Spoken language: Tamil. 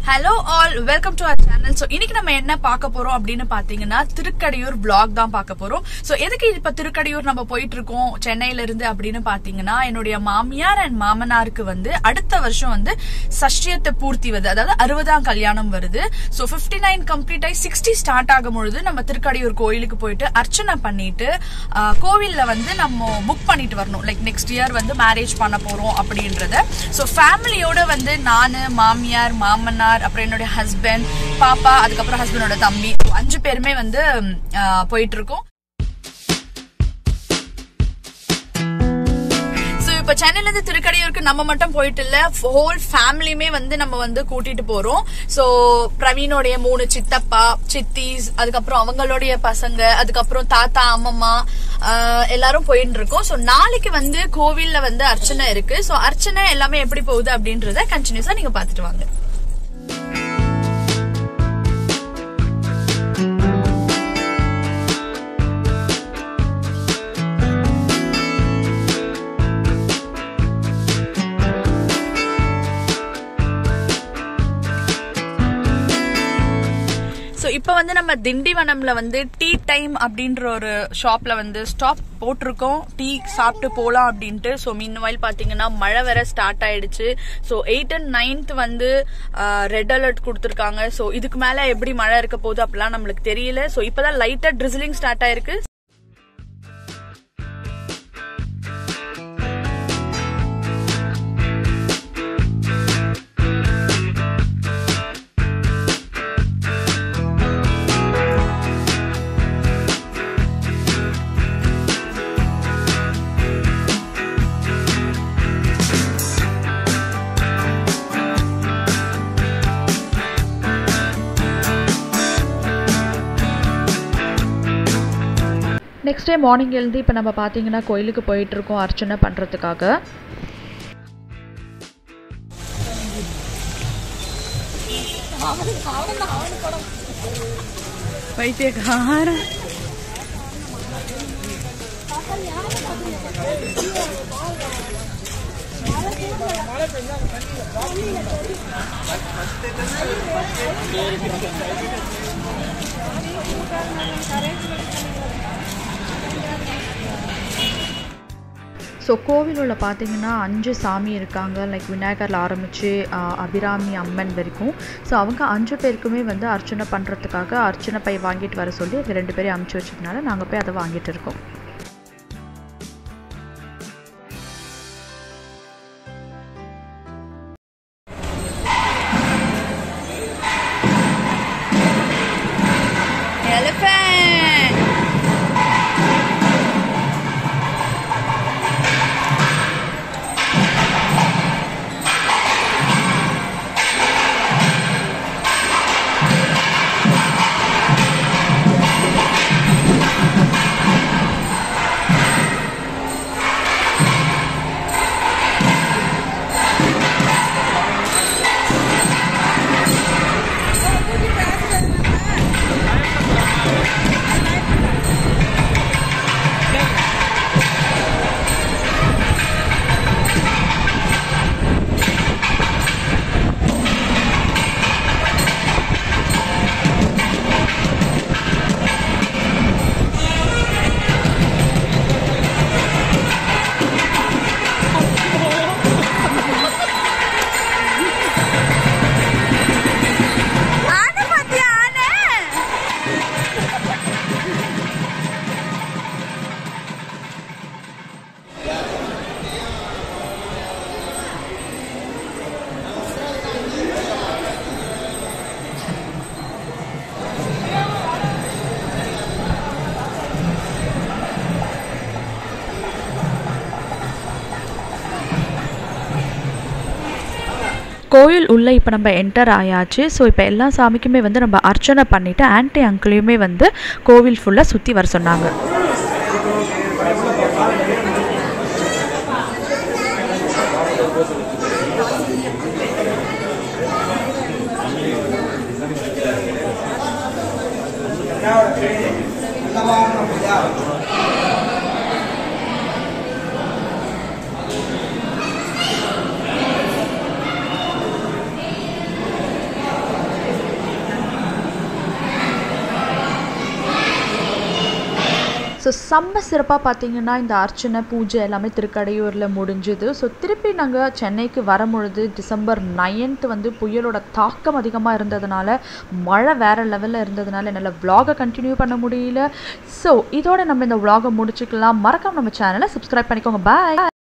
Hello all welcome to our channel so இன்னைக்கு நம்ம என்ன பார்க்க போறோம் அப்படின்னு பாத்தீங்கன்னா திருக்கடையூர் vlog தான் பார்க்க போறோம் ஸோ எதுக்கு இப்ப திருக்கடையூர் நம்ம போயிட்டு இருக்கோம் சென்னையில இருந்து அப்படின்னு பாத்தீங்கன்னா என்னுடைய மாமியார் அண்ட் மாமனாருக்கு வந்து அடுத்த வருஷம் வந்து சஷ்டியத்தை பூர்த்தி வருது அதாவது அறுபதாம் கல்யாணம் வருது ஸோ பிப்டி நைன் கம்ப்ளீட் ஆகி சிக்ஸ்டி ஸ்டார்ட் ஆகும் பொழுது நம்ம திருக்கடையூர் கோயிலுக்கு போயிட்டு அர்ச்சனை பண்ணிட்டு ஆஹ், கோவில்ல வந்து நம்ம புக் பண்ணிட்டு வரணும் லைக் நெக்ஸ்ட் இயர் வந்து மேரேஜ் பண்ண போறோம் அப்படின்றத ஸோ ஃபேமிலியோட வந்து நான் மாமியார் மாமனார் அப்புறம் என்னுடைய ஹஸ்பண்ட் பாப்பா அதுக்கப்புறம் ஹஸ்பண்டோட தம்பி So, அஞ்சு பேருமே வந்து ஆஹ், போயிட்டு இருக்கோம் ஸோ இப்போ சென்னையில இருந்து திருக்கடையூருக்கு நம்ம மட்டும் போயிட்டு இல்ல ஹோல் ஃபேமிலியுமே வந்து நம்ம வந்து கூட்டிட்டு போறோம் ஸோ பிரவீனோடைய மூணு சித்தப்பா சித்திஸ் அதுக்கப்புறம் அவங்களுடைய பசங்க அதுக்கப்புறம் தாத்தா அம்மம்மா ஆஹ், எல்லாரும் போயிட்டு இருக்கோம் ஸோ நாளைக்கு வந்து கோவில்ல வந்து அர்ச்சனை இருக்கு ஸோ அர்ச்சனை எல்லாமே எப்படி போகுது அப்படின்றத கண்டினியூஸா நீங்க பாத்துட்டு வாங்க ஸோ இப்போ வந்து நம்ம திண்டிவனம்ல வந்து டீ டைம் அப்படின்ற ஒரு ஷாப்ல வந்து ஸ்டாப் போட்டிருக்கோம் டீ சாப்பிட்டு போகலாம் அப்படின்ட்டு ஸோ மீன்வாயில் பார்த்தீங்கன்னா மழை வேற ஸ்டார்ட் ஆயிடுச்சு ஸோ எயிட் அண்ட் நைன்த் வந்து ரெட் அலர்ட் கொடுத்துருக்காங்க ஸோ இதுக்கு மேலே எப்படி மழை இருக்க போகுது அப்படிலாம் நம்மளுக்கு தெரியல ஸோ இப்போதான் லைட்டாக ட்ரிசிலிங் ஸ்டார்ட் ஆயிருக்கு நெக்ஸ்ட் டே மார்னிங் எழுந்து இப்போ நம்ம பார்த்தீங்கன்னா கோயிலுக்கு போயிட்டு இருக்கோம் அர்ச்சனை பண்ணுறதுக்காக பைத்தியக்கார ஸோ கோவிலுள்ள பார்த்தீங்கன்னா அஞ்சு சாமி இருக்காங்க லைக் விநாயகரில் ஆரம்பித்து அபிராமி அம்மன் வரைக்கும் ஸோ அவங்க அஞ்சு பேருக்குமே வந்து அர்ச்சனை பண்ணுறதுக்காக அர்ச்சனை பை வாங்கிட்டு வர சொல்லி எங்கள் ரெண்டு பேரையும் அமுச்சு வச்சதுனால நாங்கள் போய் அதை வாங்கிட்டு இருக்கோம் Elephant! ஆனை பாத்தியா ஆனை கோயில் உள்ளே இப்போ நம்ம என்டர் ஆயாச்சு ஸோ இப்போ எல்லா சாமிக்குமே வந்து நம்ம அர்ச்சனை பண்ணிவிட்டு ஆன்ட்டி அங்கிளையுமே வந்து கோவில் ஃபுல்லாக சுற்றி வர சொன்னாங்க ஸோ செம்ம சிறப்பாக பார்த்தீங்கன்னா இந்த அர்ச்சனை பூஜை எல்லாமே திருக்கடையூரில் முடிஞ்சுது ஸோ திருப்பி நாங்கள் சென்னைக்கு வரும்பொழுது டிசம்பர் நைன்த் வந்து புயலோட தாக்கம் அதிகமாக இருந்ததுனால மழை வேறு லெவலில் இருந்ததுனால என்னால் vlog-அ கண்டினியூ பண்ண முடியல ஸோ இதோட நம்ம இந்த vlog-அ முடிச்சுக்கலாம் மறக்காம நம்ம சேனலை சப்ஸ்கிரைப் பண்ணிக்கோங்க பாய்